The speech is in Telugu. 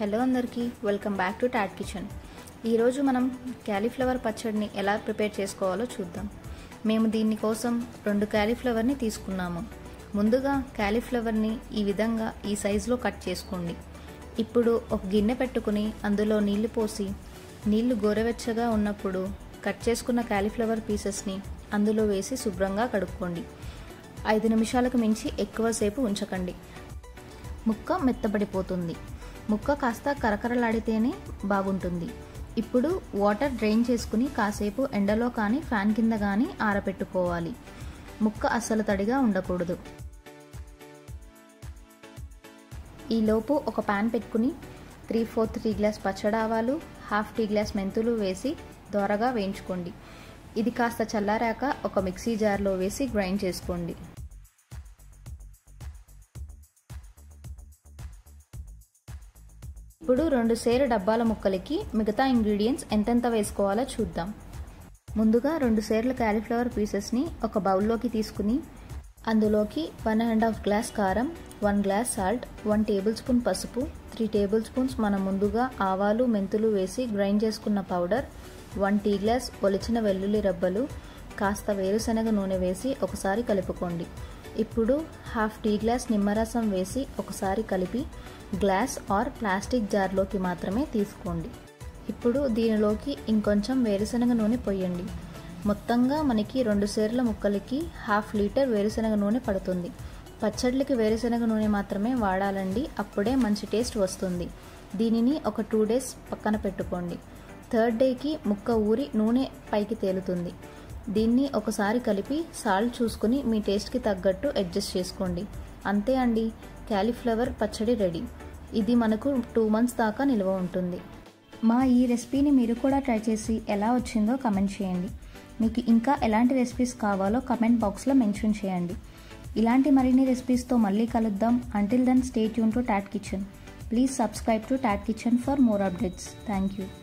హలో అందరికీ welcome back to tot kitchen ఈరోజు మనం క్యాలీఫ్లవర్ పచ్చడిని ఎలా ప్రిపేర్ చేసుకోవాలో చూద్దాం మేము దీని కోసం రెండు క్యాలీఫ్లవర్ని తీసుకున్నాము ముందుగా క్యాలీఫ్లవర్ని ఈ విధంగా ఈ సైజులో కట్ చేసుకోండి ఇప్పుడు ఒక గిన్నె పెట్టుకుని అందులో నీళ్లు పోసి నీళ్లు గోరవెచ్చగా ఉన్నప్పుడు కట్ చేసుకున్న క్యాలీఫ్లవర్ పీసెస్ని అందులో వేసి శుభ్రంగా కడుక్కోండి ఐదు నిమిషాలకు మించి ఎక్కువసేపు ఉంచకండి ముక్క మెత్తబడిపోతుంది ముక్క కాస్త కరకరలాడితేనే బాగుంటుంది ఇప్పుడు వాటర్ డ్రైన్ చేసుకుని కాసేపు ఎండలో కానీ ఫ్యాన్ కింద కానీ ఆరబెట్టుకోవాలి ముక్క అస్సలు తడిగా ఉండకూడదు ఈలోపు ఒక పాన్ పెట్టుకుని త్రీ ఫోర్త్ టీ గ్లాస్ పచ్చడావాలు హాఫ్ టీ గ్లాస్ మెంతులు వేసి దోరగా వేయించుకోండి ఇది కాస్త చల్లారాక ఒక మిక్సీ జార్లో వేసి గ్రైండ్ చేసుకోండి ఇప్పుడు రెండు సేరు డబ్బాల ముక్కలకి మిగతా ఇంగ్రీడియంట్స్ ఎంతెంత వేసుకోవాలో చూద్దాం ముందుగా రెండు సేర్ల క్యాలీఫ్లవర్ పీసెస్ని ఒక బౌల్లోకి తీసుకుని అందులోకి వన్ అండ్ హాఫ్ గ్లాస్ కారం one glass salt one tablespoon పసుపు త్రీ టేబుల్ స్పూన్స్ మనం ముందుగా ఆవాలు మెంతులు వేసి గ్రైండ్ చేసుకున్న పౌడర్ వన్ టీ గ్లాస్ ఒలిచిన వెల్లుల్లి రబ్బలు కాస్త వేరుశనగ నూనె వేసి ఒకసారి కలుపుకోండి ఇప్పుడు హాఫ్ టీ గ్లాస్ నిమ్మరసం వేసి ఒకసారి కలిపి గ్లాస్ ఆర్ ప్లాస్టిక్ జార్లోకి మాత్రమే తీసుకోండి ఇప్పుడు దీనిలోకి ఇంకొంచెం వేరుశనగ నూనె పొయ్యండి మొత్తంగా మనకి రెండు సేర్ల ముక్కలకి హాఫ్ లీటర్ వేరుశనగ నూనె పడుతుంది పచ్చళ్ళకి వేరుశనగ నూనె మాత్రమే వాడాలండి అప్పుడే మంచి టేస్ట్ వస్తుంది దీనిని ఒక టూ డేస్ పక్కన పెట్టుకోండి థర్డ్ డేకి ముక్క ఊరి నూనె పైకి తేలుతుంది దీన్ని ఒకసారి కలిపి సాల్ట్ చూసుకుని మీ టేస్ట్కి తగ్గట్టు అడ్జస్ట్ చేసుకోండి అంతే అండి క్యాలీఫ్లవర్ పచ్చడి రెడీ ఇది మనకు టూ మంత్స్ దాకా నిల్వ ఉంటుంది మా ఈ రెసిపీని మీరు కూడా ట్రై చేసి ఎలా వచ్చిందో కమెంట్ చేయండి మీకు ఇంకా ఎలాంటి రెసిపీస్ కావాలో కమెంట్ బాక్స్లో మెన్షన్ చేయండి ఇలాంటి మరిన్ని రెసిపీస్తో మళ్ళీ కలుద్దాం until then stay tune to tot kitchen please subscribe to tot kitchen for more updates thank you